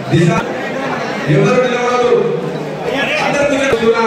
దిశ ఎవరు నిలబడదు అందరూ నిలబడుతున్నా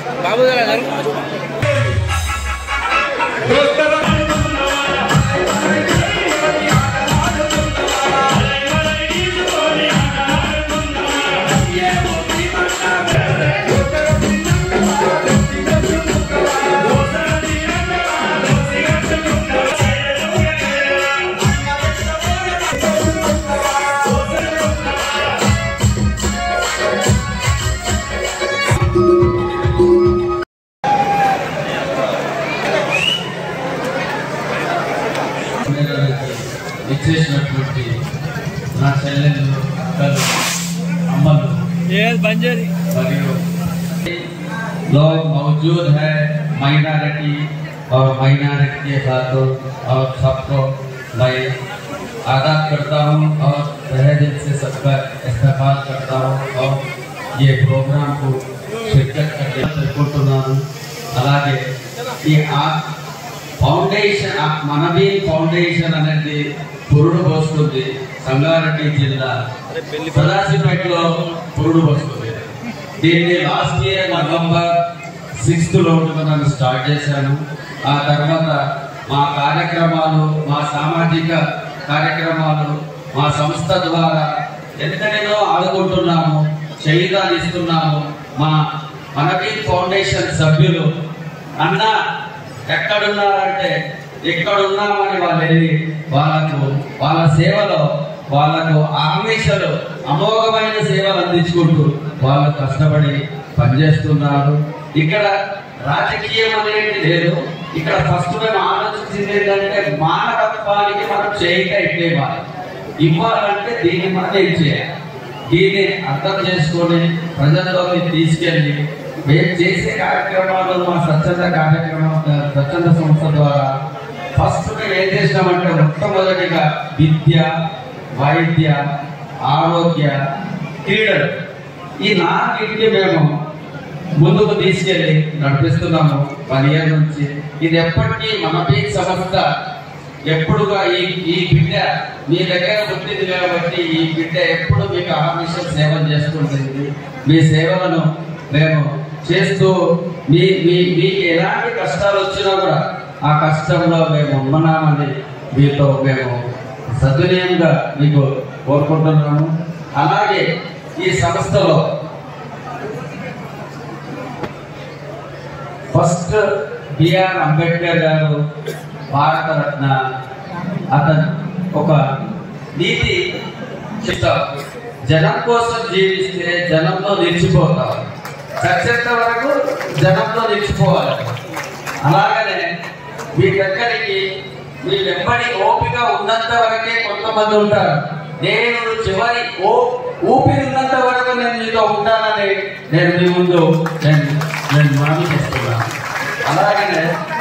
ఇచ్చేసినటువంటి నా చెల్లెలు అక్కలు అమ్మలు మరియు लोग मौजूद है माइनॉरिटी और माइनॉरिटी के साथ और सबको मैं आदाब करता हूँ और तहे दिल से सबका इस्तेमाल करता हूँ और ये प्रोग्राम को शिरकत करके అనుకుంటున్నాను అలాగే ఈ ఆ ఫౌండేషన్ ఆ మనవి ఫౌండేషన్ అనేది పురుడు పోస్తుంది సంగారెడ్డి జిల్లా సదాశివపేటలో పురుడు పోస్తుంది దీన్ని లాస్ట్ ఇయర్ నవంబర్ సిక్స్త్ లో మనం స్టార్ట్ చేశాను ఆ తర్వాత మా కార్యక్రమాలు మా సామాజిక కార్యక్రమాలు మా సంస్థ ద్వారా ఎంతగానో ఆదుకుంటున్నాము చేయుదాలు ఇస్తున్నాము మా మనకి ఫౌండేషన్ సభ్యులు అన్న ఎక్కడున్నారంటే ఎక్కడున్నామని వాళ్ళు వెళ్ళి వాళ్ళకు వాళ్ళ సేవలో వాళ్ళకు ఆహ్మేషలు అమోఘమైన సేవలు అందించుకుంటూ వాళ్ళు కష్టపడి పనిచేస్తున్నారు ఇక్కడ రాజకీయం అనేది లేదు ఇక్కడ ఫస్ట్ మేము ఆలోచించింది ఏంటంటే మానవత్వానికి మనం చేయక ఇట్లే ఇవ్వాలి ఇవ్వాలంటే దీన్ని మనం ఏం చేయాలి దీన్ని అర్థం చేసుకొని ప్రజల్లోకి తీసుకెళ్ళి మేము చేసే కార్యక్రమాలు మా స్వచ్ఛంద కార్యక్రమం స్వచ్ఛంద సంస్థ ద్వారా ఫస్ట్ మేము ఏం చేసినామంటే మొట్టమొదటిగా విద్య వైద్య ఆరోగ్య క్రీడలు ఈ నాలుగింటిని మేము ముందుకు తీసుకెళ్లి నడిపిస్తున్నాము వన్ ఇయర్ నుంచి ఇది ఎప్పటికీ మన పీక్ సంస్థ ఎప్పుడుగా ఈ ఈ బిడ్డ మీ దగ్గర పుట్టింది కాబట్టి ఈ బిడ్డ ఎప్పుడు మీకు ఆహర్నిశం సేవలు చేసుకుంటుంది మీ సేవలను మేము చేస్తూ మీ మీ మీకు ఎలాంటి కష్టాలు వచ్చినా కూడా ఆ కష్టంలో మేము ఉన్నామని మీతో మేము సద్వినయంగా మీకు కోరుకుంటున్నాము అలాగే ఈ సంస్థలో ఫస్ట్ బిఆర్ అంబేద్కర్ గారు భారతరత్న అతను ఒక నీతి చెప్తారు జనం కోసం జీవిస్తే జనంలో నిలిచిపోతాం చచ్చేంత వరకు జనంలో నిలిచిపోవాలి అలాగనే మీ దగ్గరికి మీ వెంబడి ఓపిక ఉన్నంత వరకే కొంతమంది ఉంటారు నేను చివరి ఓ ఊపిరి ఉన్నంత వరకు నేను మీతో ఉంటానని నేను మీ ముందు నేను నేను మనవి చేస్తున్నాను అలాగనే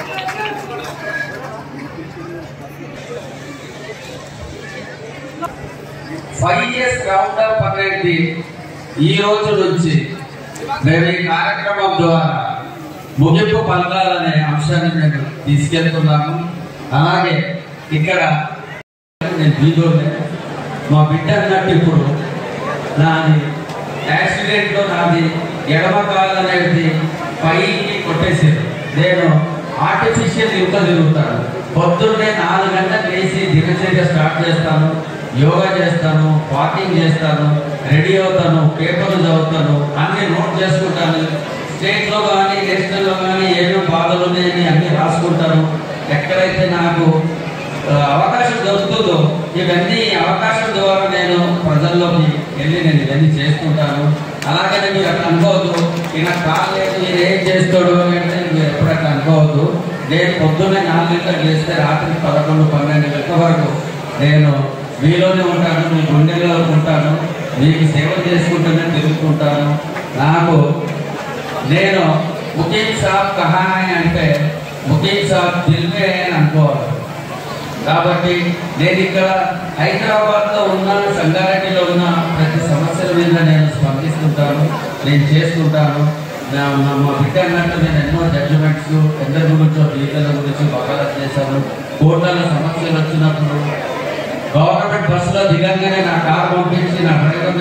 ఫైవ్ ఇయర్స్ రౌండ్ అప్ అనేది ఈ రోజు నుంచి మేము ఈ కార్యక్రమం ద్వారా ముగింపు పలకాలనే అంశాన్ని మేము తీసుకెళ్తున్నాము అలాగే ఇక్కడ నేను వీడియోనే మా బిడ్డ అన్నట్టు ఇప్పుడు నాది యాక్సిడెంట్ లో నాది ఎడమ కాలు అనేది పైకి కొట్టేసారు నేను ఆర్టిఫిషియల్ యుద్ధ తిరుగుతాను పొద్దున్నే నాలుగు గంటలకు లేచి దినచర్య స్టార్ట్ చేస్తాను యోగా చేస్తాను వాకింగ్ చేస్తాను రెడీ అవుతాను పేపర్లు చదువుతాను అన్ని నోట్ చేసుకుంటాను స్టేట్ లో కానీ నేషనల్ లో కానీ ఏమేమి బాధలు ఉన్నాయని అన్ని రాసుకుంటాను ఎక్కడైతే నాకు ఆ, అవకాశం దొరుకుతుందో ఇవన్నీ అవకాశం ద్వారా నేను ప్రజల్లోకి వెళ్ళి నేను ఇవన్నీ చేసుకుంటాను అలాగనే మీరు అట్లా అనుకోవద్దు ఈయన కాలేదు ఈయన ఏం చేస్తాడు అని అంటే మీరు ఎప్పుడు అట్లా అనుకోవద్దు నేను పొద్దున్నే నాలుగు గంటలకు చేస్తే రాత్రి పదకొండు పన్నెండు గంటల వరకు నేను మీలోనే ఉంటాను మీ గుండెల్లో ఉంటాను మీకు సేవ చేసుకుంటూనే తిరుగుతుంటాను నాకు నేను ముఖీం సాబ్ కహా హై అంటే ముఖీం సాబ్ దిల్ మే హై అని అనుకోవాలి కాబట్టి నేను ఇక్కడ హైదరాబాద్ లో ఉన్న సంగారెడ్డిలో ఉన్న ప్రతి సమస్యల మీద నేను స్పందిస్తుంటాను నేను చేస్తుంటాను నా- నా- మా బిడ్డ అన్నట్టు నేను ఎన్నో జడ్జిమెంట్స్ ఎందరి గురించో లీగల గురించి వకాలత్ చేశాను కోర్టుల సమస్యలు వచ్చినప్పుడు గవర్నమెంట్ బస్సులో దిగంగానే నా కార్ పంపించి నా డ్రైవర్ని పంపించి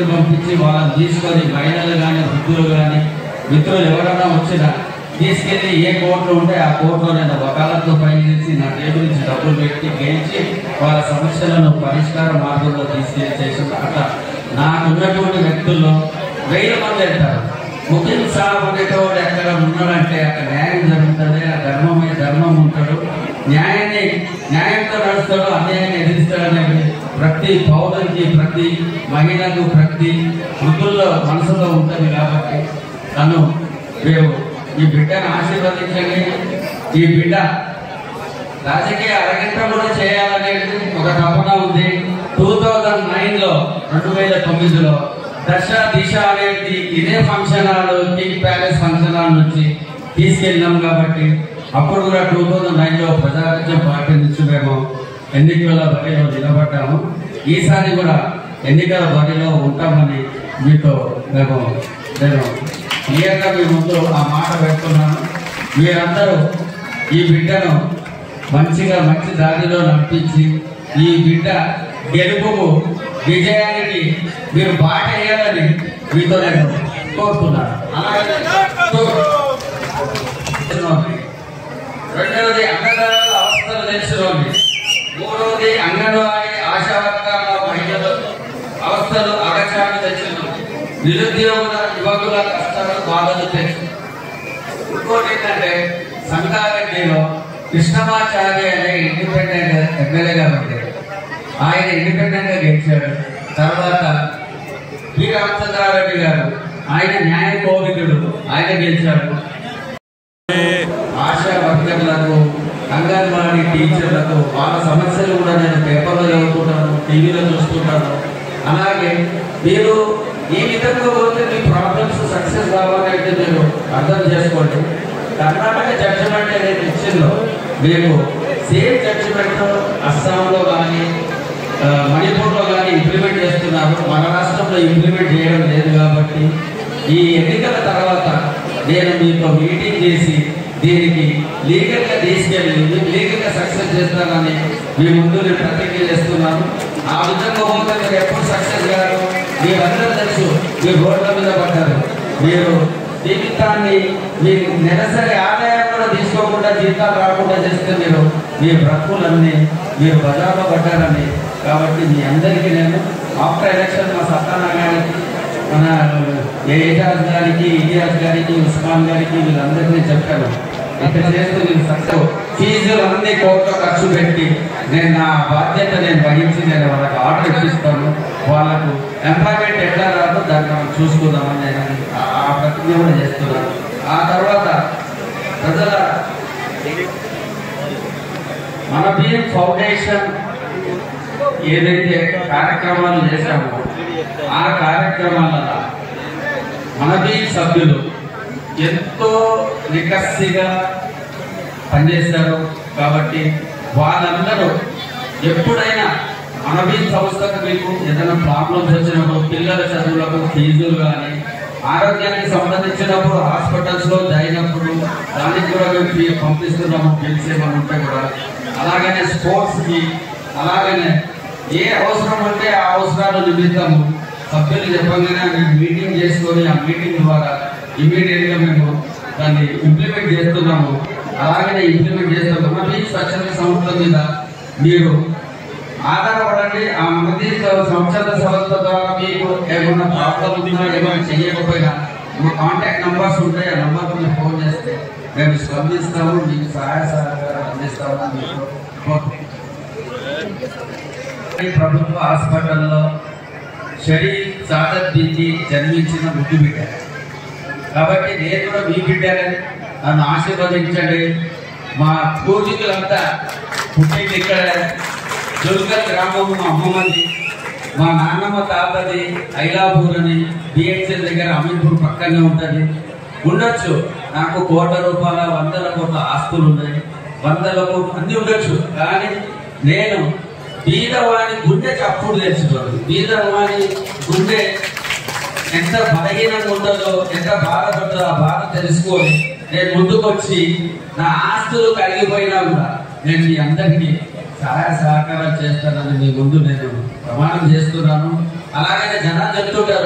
ప్రోత్సహించి వాళ్ళని తీసుకొని మహిళలు కానీ వృద్ధులు కానీ మిత్రులు ఎవరైనా వచ్చినా తీసుకెళ్లి ఏ కోర్టులో ఉంటే ఆ కోర్టులో నేను వకాలతో పనిచేసి నా టేబుల్ నుంచి డబ్బులు పెట్టి గెలిచి వాళ్ళ సమస్యలను పరిష్కార మార్గంలో తీసుకెళ్లి చేసిన అట్లా నాకున్నటువంటి వ్యక్తుల్లో వేల మంది వెళ్తారు ముఖ్యం సాహబ్ అనేటోడు ఎక్కడ ఉన్నాడంటే అక్కడ న్యాయం జరుగుతుంది ఆ ధర్మమే ధర్మం ఉంటాడు న్యాయాన్ని న్యాయంతో నడుస్తాడు అన్యాయాన్ని ఎదిరిస్తాడు అనేది ప్రతి పౌరునికి ప్రతి మహిళకు ప్రతి వృద్ధుల్లో మనసులో ఉంటుంది కాబట్టి తను మీరు ఈ బిడ్డను ఆశీర్వదించండి ఈ బిడ్డ రాజకీయ అరగంట కూడా చేయాలనేది ఒక తపన ఉంది టూ థౌజండ్ నైన్ లో రెండు వేల తొమ్మిదిలో దశ దిశ అనేది ఇదే function hall king palace function hall నుంచి తీసుకెళ్ళినాం కాబట్టి అప్పుడు కూడా టూ థౌజండ్ నైన్ లో ప్రజారాజ్యం పార్టీ నుంచి మేము ఎన్నికల బరిలో నిలబడ్డాము ఈసారి కూడా ఎన్నికల బరిలో ఉంటామని మీతో మేము నేను క్లియర్గా మీ ముందు ఆ మాట పెడుతున్నాను మీరందరూ ఈ బిడ్డను మంచిగా మంచి దారిలో నడిపించి ఈ బిడ్డ గెలుపుకు విజయానికి మీరు బాట వేయాలని మీతో నేను కోరుతున్నాను అలాగే రెండవది అన్నదానాల అవస్థలు తెలిసినోండి మూడవది అంగన్వాడీ ఆశా వర్గాల మహిళలు అవస్థలు అగచాన్ని తెచ్చిన నిరుద్యోగుల యువకుల కష్టాలు బాధలు తెలుసు ఇంకోటి ఏంటంటే సంగారెడ్డిలో కృష్ణమాచారి అనే ఇండిపెండెంట్ ఎమ్మెల్యే గారు ఉండేది ఆయన ఇండిపెండెంట్ గా గెలిచాడు తర్వాత పి రామచంద్రారెడ్డి గారు ఆయన న్యాయ కోవిదుడు ఆయన గెలిచాడు ఆశా వర్కర్లకు అంగన్వాడీ టీచర్లకు వాళ్ళ సమస్యలు కూడా నేను పేపర్లో చదువుకుంటాను టీవీలో చూస్తుంటాను అలాగే మీరు ఈ విధంగా పోతే మీ ప్రాబ్లమ్స్ సక్సెస్ కావాలంటే మీరు అర్థం చేసుకోండి కర్ణాటక జడ్జిమెంట్ అనేది ఇచ్చిందో మీకు సేమ్ జడ్జిమెంట్ అస్సాంలో కానీ ఆ, మణిపూర్లో కానీ ఇంప్లిమెంట్ చేస్తున్నారు మన రాష్ట్రంలో ఇంప్లిమెంట్ చేయడం లేదు కాబట్టి ఈ ఎన్నికల తర్వాత నేను మీతో మీటింగ్ చేసి దీనికి లీగల్ గా తీసుకెళ్ళి లీగల్ గా సక్సెస్ చేస్తానని మీ ముందు నేను ప్రతిజ్ఞ చేస్తున్నాను ఆ విధంగా పోతే మీరు ఎప్పుడు సక్సెస్ గారు మీరందరూ తెలుసు మీరు రోడ్ల మీద పడ్డారు మీరు జీవితాన్ని మీ నెలసరి ఆదాయం కూడా తీసుకోకుండా జీతాలు రాకుండా చేస్తే మీరు మీ బ్రతుకులన్నీ మీరు బజార్లో పడ్డారని కాబట్టి మీ అందరికీ నేను ఆఫ్టర్ ఎలక్షన్ మా సత్తానా గారికి మన ఏజాజ్ గారికి ఇలియాస్ గారికి ఉస్మాన్ గారికి వీళ్ళందరినీ చెప్పాను ఇక్కడ చేస్తూ నేను సక్సెస్ ఫీజులు అన్ని కోట్ల ఖర్చు పెట్టి నేను నా బాధ్యత నేను వహించి నేను వాళ్ళకి ఆర్డర్ ఇప్పిస్తాను వాళ్ళకు ఎంప్లాయ్మెంట్ ఎట్లా రాదో దాన్ని మనం చూసుకుందామని నేను ఆ- ఆ ప్రతిజ్ఞ కూడా చేస్తున్నాను ఆ తర్వాత ప్రజల మన బియ్యం ఫౌండేషన్ ఏదైతే కార్యక్రమాలు చేశామో ఆ కార్యక్రమాలలో మన బియ్యం సభ్యులు ఎంతో నికస్సిగా పనిచేశారు కాబట్టి వాళ్ళందరూ ఎప్పుడైనా మనబీ సంస్థకు మీకు ఏదైనా ప్రాబ్లమ్స్ వచ్చినప్పుడు పిల్లల చదువులకు ఫీజులు కానీ ఆరోగ్యానికి సంబంధించినప్పుడు హాస్పిటల్స్ లో అయినప్పుడు దానికి కూడా మేము ఫీ పంపిస్తున్నాము బిల్స్ ఏమైనా ఉంటే కూడా అలాగనే స్పోర్ట్స్ కి అలాగనే ఏ అవసరం ఉంటే ఆ అవసరాల నిమిత్తము సభ్యులు చెప్పగానే మేము మీటింగ్ చేసుకొని ఆ మీటింగ్ ద్వారా ఇమీడియట్ గా మేము దాన్ని ఇంప్లిమెంట్ చేస్తున్నాము అలాగనే ఇంప్లిమెంట్ చేస్తున్నాము మన ఈ స్వచ్ఛంద సంస్థ మీద మీరు ఆధారపడండి ఆ మనది స్వచ్ఛంద సంస్థ ద్వారా మీకు ఏమైనా ప్రాబ్లం ఉన్నా ఏమైనా చేయకపోయినా మా కాంటాక్ట్ నంబర్స్ ఉంటాయి ఆ నంబర్ మీరు ఫోన్ చేస్తే మేము స్పందిస్తాము మీకు సహాయ సహకారాలు అందిస్తాము మీకు ఓకే. ఈ ప్రభుత్వ హాస్పిటల్లో షరీఫ్ సాదత్ బింది జన్మించిన ముద్దు బిడ్డ కాబట్టి నేను కూడా మీ బిడ్డని నన్ను ఆశీర్వదించండి మా పూర్వీకులంతా పుట్టింది ఇక్కడ దుర్గర్ గ్రామం మా అమ్మమ్మది మా నాన్నమ్మ తాతది ఐలాపూర్ అని బిహెచ్ఎల్ దగ్గర అమీన్పూర్ పక్కనే ఉంటుంది ఉండొచ్చు నాకు కోట్ల రూపాయల వందల కోట్ల ఆస్తులు ఉన్నాయి వందల కోట్లు అన్ని ఉండొచ్చు కానీ నేను బీదవాణి గుండె చప్పుడు తెచ్చుకోండి బీదవాణి గుండె ఎంత బలహీనంగా ఉంటుందో ఎంత బాధపడుతుందో ఆ బాధ తెలుసుకొని నేను ముందుకొచ్చి నా ఆస్తులు కరిగిపోయినా కూడా నేను మీ అందరికీ సహాయ సహకారాలు చేస్తానని మీ ముందు నేను ప్రమాణం చేస్తున్నాను అలాగే జనాలు చెప్తుంటారు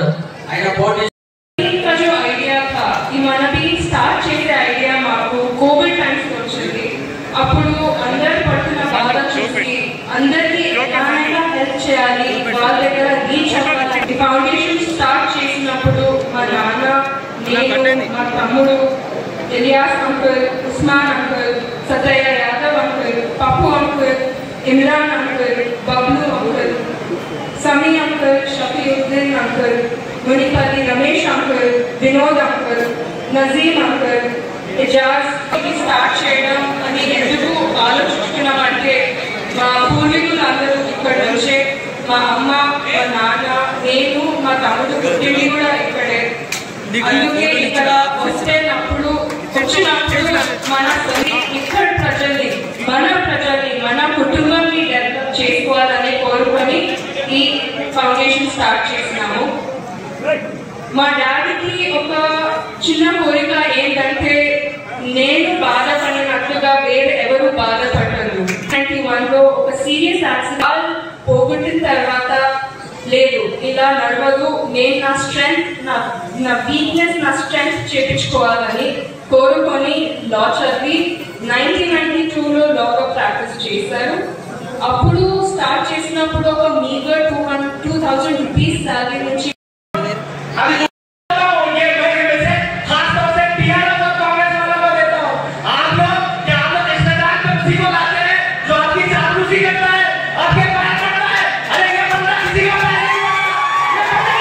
ఆయన పోటీ टीम का जो आइडिया था ఈ మన టీం స్టార్ట్ చేసే ఐడియా మాకు కోవిడ్ టైమ్స్ లో వచ్చింది అప్పుడు అందరు పడుతున్న బాధ చూసి అందరికీ ఎలాగైనా హెల్ప్ చేయాలి వాళ్ళ దగ్గర రీచ్ అవ్వాలి ఈ ఫౌండేషన్ స్టార్ట్ చేసినప్పుడు మా నాన్న నేను మా తమ్ముడు alias uncle Usman uncle Sathaiah Yadav uncle Pappu uncle Imran uncle Bablu uncle Sami uncle Shafiuddin uncle Munipalli Ramesh uncle Vinod uncle Nazeem uncle Ijaz ఇది స్టార్ట్ చేయడం అని ఎందుకు ఆలోచించుకున్నామంటే మా పూర్వీకులు అందరూ ఇక్కడ నుంచే మా అమ్మ మా నాన్న నేను మా తమ్ముడు పుట్టింది కూడా ఇక్కడే అందుకే ఇక్కడ వస్తేనప్పుడు వచ్చినప్పుడు మన సొంత- ఇక్కడ ప్రజల్ని మన ప్రజల్ని మన కుటుంబాన్ని డెవలప్ చేసుకోవాలని కోరుకొని ఈ ఫౌండేషన్ స్టార్ట్ చేసినాము మా డాడీకి ఒక చిన్న కోరిక ఏంటంటే నేను బాధపడినట్లుగా వేరే ఎవరు బాధపడరు ట్వంటీ వన్ లో ఒక సీరియస్ యాక్సిడెంట్ పోగొట్టిన తర్వాత లేదు ఇలా నడవదు నేను నా స్ట్రెంగ్త్ నా నా వీక్నెస్ నా స్ట్రెంగ్త్ చేపించుకోవాలని కోరుకొని లా చదివి నైన్టీన్ నైన్టీ టూలో లాగా ప్రాక్టీస్ చేశారు అప్పుడు స్టార్ట్ చేసినప్పుడు ఒక meagre two hundred two thousand rupees salary నుంచి अभी जो हूँ, ये मेरे में से खास तौर से टीआरएस और कांग्रेस वालों को देता हूँ आप लोग क्या आप लोग रिश्तेदार में उसी को लाते हैं जो आपकी चापलूसी करता है आपके पैर पड़ता है अरे ये बंदा किसी का पैर नहीं पड़ता।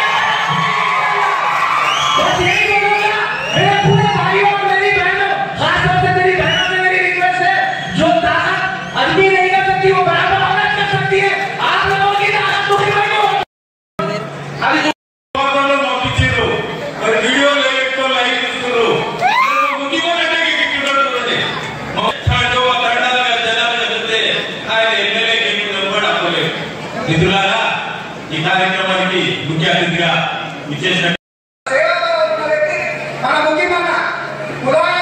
बस यही बोलूंगा मेरे पूरे भाइयों और मेरी बहनों खास तौर से मेरी बहनों से मेरी रिक्वेस्ट है जो ताकत आदमी नहीं कर सकती वो बराबर औरत कर सकती है आप लोगों की ताकत दूसरी बहनों अभी जो వాళ్ళు పంపించారు మరి వీడియో లేకపోతే లైవ్ ఇస్తున్నారు ముఖ్యమంటే చూడండి మాట్లాడుతూ కన్నడగా జనాలు చెప్తే ఆయన ఎమ్మెల్యే గెలిచిన కూడా అవ్వలేదు మిత్రులారా ఈ కార్యక్రమానికి ముఖ్య అతిథిగా ఇచ్చేసిన సేవలో ఉన్న వ్యక్తి మన ముఖ్యమన్న కులాల